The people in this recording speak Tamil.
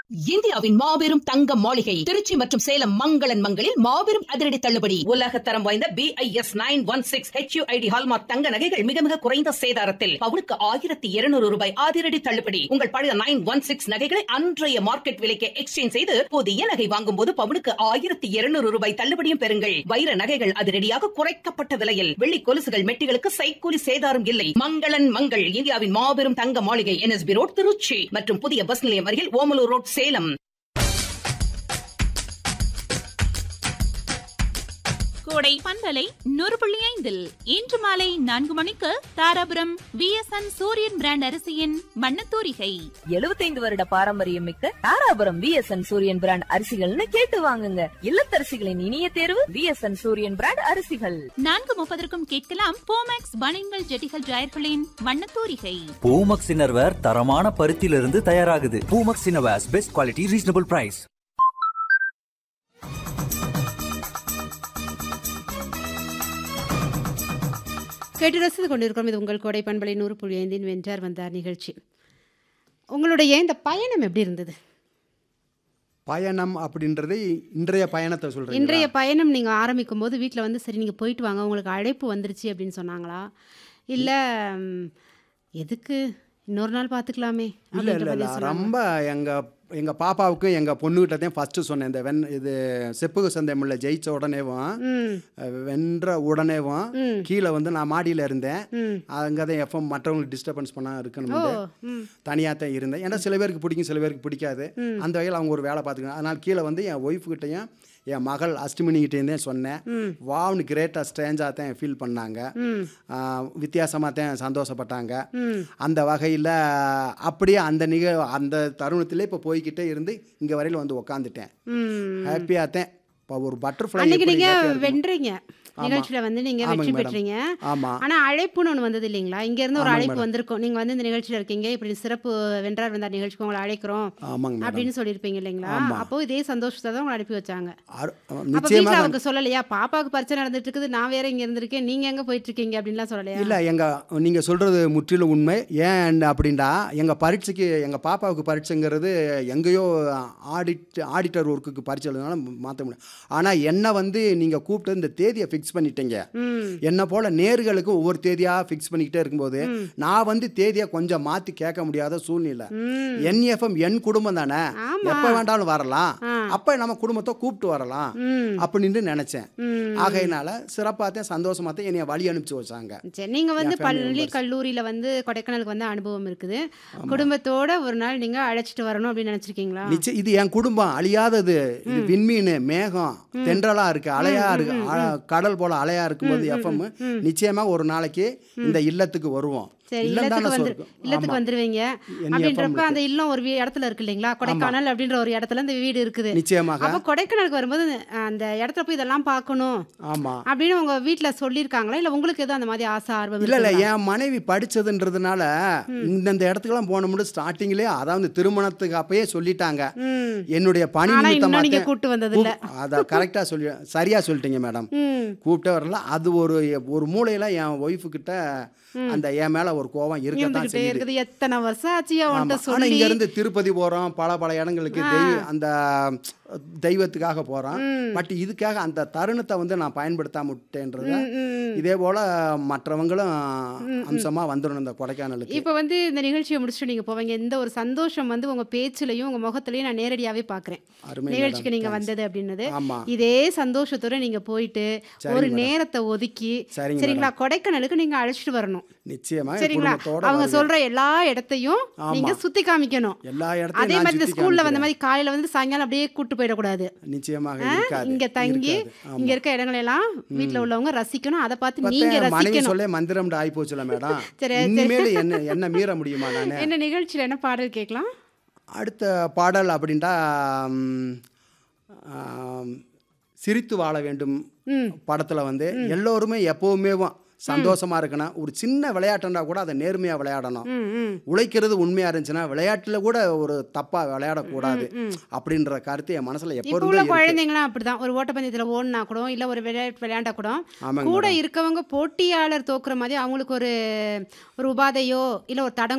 இந்தியாவின் மாபெரும் தங்க மாளிகை திருச்சி மற்றும் சேலம் மங்களன் மங்களில் மாபெரும் அதிரடி தள்ளுபடி உலக தரம் வாய்ந்த B I S nine one six HUID hallmark தங்க நகைகள் மிக மிக குறைந்த சேதாரத்தில் பவுனுக்கு ஆயிரத்தி இருநூறு ரூபாய் அதிரடி தள்ளுபடி உங்கள் பழைய நைன் ஒன் சிக்ஸ் நகைகளை அன்றைய மார்க்கெட் விலைக்கு எக்ஸ்சேஞ்ச் செய்து புதிய நகை வாங்கும் போது பவுனுக்கு ஆயிரத்தி இருநூறு ரூபாய் தள்ளுபடியும் பெறுங்கள் வைர நகைகள் அதிரடியாக குறைக்கப்பட்ட விலையில் வெள்ளி கொலுசுகள் மெட்டிகளுக்கு சைக்கூலி சேதாரம் இல்லை மங்களன் மங்கள் இந்தியாவின் மாபெரும் தங்க மாளிகை என்எஸ்பி ரோட் திருச்சி மற்றும் புதிய பஸ் நிலையம் அருகில் ஓமலூர் ரோட் சேலம் கோடை பண்பலை நூறு புள்ளி ஐந்தில் இன்று மாலை நான்கு மணிக்கு தாராபுரம் விஎஸ்என் சூரியன் பிராண்ட் அரிசியின் மண்ணத்தூரிகை 75 வருட பாரம்பரியம் மிக்க தாராபுரம் விஎஸ்என் சூரியன் பிராண்ட் அரிசிகள்னு கேட்டு வாங்குங்க இல்லத்தரசிகளின் இனிய தேர்வு விஎஸ்என் சூரியன் பிராண்ட் அரிசிகள் நான்கு முப்பதற்கும் கேட்கலாம் போமேக்ஸ் பனின்கள் ஜெட்டிகள் ஜாயர்களின் மண்ணத்தூரிகை பூமக்ஸ் இன்னர்வேர் தரமான பருத்தியிலிருந்து தயாராகுது Poomex innerwears best quality reasonable price கேட்டு ரசித்து கொண்டிருக்கிறோம் இது உங்கள் கோடை பண்பலை நூறு புள்ளி ஐந்தின் வென்றார் வந்தார் நிகழ்ச்சி உங்களுடைய இந்த பயணம் எப்படி இருந்தது பயணம் அப்படின்றது இன்றைய பயணத்தை சொல்றீங்க இன்றைய பயணம் நீங்கள் ஆரம்பிக்கும் போது வீட்டில் வந்து சரி நீங்கள் போயிட்டு வாங்க உங்களுக்கு அழைப்பு வந்துருச்சு அப்படின்னு சொன்னாங்களா இல்லை எதுக்கு இன்னொரு நாள் பார்த்துக்கலாமே இல்ல இல்ல இல்ல ரொம்ப எங்க எங்க பாப்பாவுக்கு எங்க பொண்ணுகிட்ட தான் ஃபர்ஸ்ட் சொன்னேன் இந்த வெண் இது செப்புக சந்தேமில்ல ஜெயிச்ச உடனேவும் ம் அஹ், வென்ற உடனேவும் ம். கீழே வந்து நான் மாடியில் இருந்தேன் ம் அங்கே தான் எஃப்எம் மற்றவங்களுக்கு டிஸ்டர்பன்ஸ் பண்ண ஓ இருக்கணும் ம் தனியாக தான் இருந்தேன் ஏன்னா சில பேருக்கு பிடிக்கும் சில பேருக்கு பிடிக்காது ம். அந்த வகையில் அவங்க ஒரு வேலை பார்த்துக்கணும் அதனால் கீழே வந்து என் ஒய்ஃபுக்கிட்டையும் என் மகள் அஷ்டமினிகிட்டேருந்தே சொன்னேன் ம். வாவ்னு கிரேட்டாக ஸ்ட்ரேஞ்சாக தான் ஃபீல் பண்ணாங்க ம் வித்தியாசமாக தான் சந்தோஷப்பட்டாங்க ம் அந்த வகையில் அப்படியே அந்த நிக அந்த தருணத்திலே இப்போ போய்கிட்டே இருந்து இங்கே வரையில் வந்து உக்காந்துட்டேன் ம் ஹாப்பியாக தான் இப்போ ஒரு பட்டர்ஃப்ளை அன்னைக்கு நீங்க வென்றீங்க நிகழ்ச்சியில வந்து நீங்க வெற்றி ஆமாங்க மேடம். பெற்றீங்க ஆமாம் ஆனா அழைப்புன்னு ஒன்று வந்தது இல்லைங்களா இங்க இருந்து ஒரு ஆமாங்க அழைப்பு மேடம். வந்திருக்கும் நீங்க வந்து இந்த நிகழ்ச்சியில இருக்கீங்க இப்படி சிறப்பு வென்றார் வந்தார் நிகழ்ச்சிக்கு உங்களை அழைக்கிறோம் ஆமாங்க மேடம் அப்படின்னு சொல்லியிருப்பீங்க இல்லைங்களா ஆமா. அப்போ இதே சந்தோஷத்தை தான் உங்களை அனுப்பி வச்சாங்க அரு- அப்ப வீட்டுல நிச்சயமாக அவங்க சொல்லலையா பாப்பாவுக்கு பரிச்சை நடந்துட்டு இருக்குது நான் வேற இங்க இருந்திருக்கேன் நீங்க எங்க போயிட்டு இருக்கீங்க அப்படின்லாம் சொல்லலையா இல்லை எங்கள் நீங்கள் சொல்கிறது முற்றிலும் உண்மை ஏன் அப்படின்டா எங்கள் பரீட்சைக்கு எங்கள் பாப்பாவுக்கு பரீட்சைங்கிறது எங்கேயோ ஆடிட் ஆடிட்டர் ஒர்க்குக்கு பரீட்சை எழுதுனாலும் மாற்ற முடியும் ஆனால் என்னை வந்து நீங்கள் கூப்பிட்டு இந்த தேதியை ஃபிக்ஸ் பண்ணிட்டீங்க ம் என்னை போல் நேர்களுக்கு ஒவ்வொரு தேதியாக ஃபிக்ஸ் பண்ணிக்கிட்டே இருக்கும்போது நான் வந்து தேதியை கொஞ்சம் மாற்றி கேட்க முடியாத சூழ்நிலை ம் என்எஃப்எம் என் குடும்பம் தானே ஆமா. எப்போ வேண்டாலும் வரலாம் ஆ. அப்போ நம்ம குடும்பத்தை கூப்பிட்டு வரலாம் ம் அப்படின்னு நினச்சேன் ம் ஆகையினால சிறப்பாக தான் சந்தோஷமாக தான் என்னைய வழி அனுப்பிச்சு வச்சாங்க சரி நீங்க வந்து என் family பள்ளி members. கல்லூரியில வந்து கொடைக்கானலுக்கு வந்து அனுபவம் இருக்குது குடும்பத்தோட ஒரு நாள் நீங்க அழைச்சிட்டு வரணும் அப்படின்னு நினைச்சிருக்கீங்களா நிச்சயம் இது என் குடும்பம் அழியாதது இது விண்மீன் மேகம் தென்றலா இருக்கு அலையா இருக்கு அ- கடல் போல அலையா இருக்கும்போது எஃப்எம் நிச்சயமா ஒரு நாளைக்கு இந்த இல்லத்துக்கு வருவோம் சரி இல்லம் இல்லத்துக்கு தானே வந்து சொல்றோம். இல்லத்துக்கு ஆமா. வந்துருவீங்க என் அப்படின்றப்ப FM அந்த இல்லம் ஒரு வீ- இடத்துல இருக்கு இல்லைங்களா கொடைக்கானல் அப்படின்ற ஒரு இடத்துல இந்த வீடு இருக்குது நிச்சயமாக அப்போ கொடைக்கானலுக்கு வரும்போது அந்த இடத்துல போய் இதெல்லாம் பார்க்கணும் ஆமா அப்படின்னு உங்க வீட்ல சொல்லியிருக்காங்களா இல்ல உங்களுக்கு எதுவும் அந்த மாதிரி ஆசை ஆர்வம் இல்ல இல்ல இருக்குங்களா? என் மனைவி படிச்சதுன்றதுனால இந்தந்த இடத்துக்குலாம் போனோம்னு ஸ்டார்டிங்லேயே அதாவது திருமணத்துக்கு அப்பயே சொல்லிட்டாங்க ம் என்னுடைய பணி ஆனா இன்னும் நீங்க நிமித்தமாக கூட்டு வந்தது இல்ல அதான் கரெக்டா சொல்லி சரியா சொல்லிட்டீங்க மேடம் ம் கூப்பிட்டே வரல அது ஒரு ஒரு மூலையில என் ஒய்ஃபு கிட்ட அந்த என் மேல ஒரு கோவம் இருக்கத்தான் இருந்துகிட்டே செய்யுது இருக்குது எத்தனை வருஷம் ஆச்சியா ஆமா. உன்கிட்ட ஆனா சொல்லி இங்க இருந்து திருப்பதி போறோம் பல பல இடங்களுக்கு தெய்வ அந்த தெய்வத்துக்காக போறோம் பட் இதுக்காக அந்த தருணத்தை வந்து நான் பயன்படுத்தாம விட்டேன்றத ம், ம். இதே போல மற்றவங்களும் அம்சமா வந்துடணும் இந்த கொடைக்கானலுக்கு இப்போ வந்து இந்த நிகழ்ச்சியை முடிச்சுட்டு நீங்க போவீங்க இந்த ஒரு சந்தோஷம் வந்து உங்க பேச்சுலயும் உங்க முகத்திலையும் நான் நேரடியாவே பாக்குறேன் அருமை நிகழ்ச்சிக்கு madam. நீங்க Thanks. வந்தது அப்படின்னது ஆமா இதே சந்தோஷத்தோட நீங்க போயிட்டு சரிங்க ஒரு madam. நேரத்தை ஒதுக்கி சரிங்க சரிங்களா கொடைக்கானலுக்கு நீங்க அழைச்சிட்டு வரணும் நிச்சயமா என் சரிங்களா குடும்பத்தோட அவங்க வருவேன். சொல்ற எல்லா இடத்தையும் ஆமா. நீங்க சுத்தி காமிக்கணும் எல்லா அதே இடத்தையும் நான் மாதிரி இந்த சுத்தி ஸ்கூல்ல வந்த காமிக்கிறேன். மாதிரி காலையில வந்து சாயங்காலம் அப்படியே கூட்டு போயிடக்கூடாது நிச்சயமாக ஆ? இருக்காது இங்க தங்கி இருக்காது. ஆமா. இங்க இருக்க இடங்களை எல்லாம் வீட்ல உள்ளவங்க ரசிக்கணும் அதை பார்த்து நீங்க பார்த்தா மனைவி ரசிக்கணும் சொல்ல மந்திரம் ஆகி போச்சுல மேடம் சரி, சரி. இனிமேல் என்ன என்ன மீற முடியுமா நானு என்ன நிகழ்ச்சியில என்ன பாடல் கேட்கலாம் அடுத்த பாடல் அப்படின்ட்டா ம், ஆம், சிரித்து வாழ வேண்டும் ம் படத்தில் வந்து எல்லோருமே எப்போவுமே சந்தோஷமா இருக்கணும் ஒரு சின்ன விளையாட்டுன்னா கூட அதை நேர்மையாக விளையாடணும் ம் ம் உழைக்கிறது உண்மையாக இருந்துச்சுன்னா விளையாட்டில் கூட ஒரு தப்பாக விளையாடக்கூடாது அப்படின்ற கருத்து என் மனசில் இப்போ எப்போ உள்ள இருக்கு குழந்தைங்களாம் அப்படிதான் ஒரு ஓட்டப்பந்தயத்துல ஓடினா கூட இல்ல ஒரு விளையாட்டு விளையாண்டா கூட ஆமாங்க கூட மேடம். இருக்கவங்க போட்டியாளர் தோக்குற மாதிரி அவங்களுக்கு ஒரு ஒரு உபாதையோ இல்ல ஒரு தடம்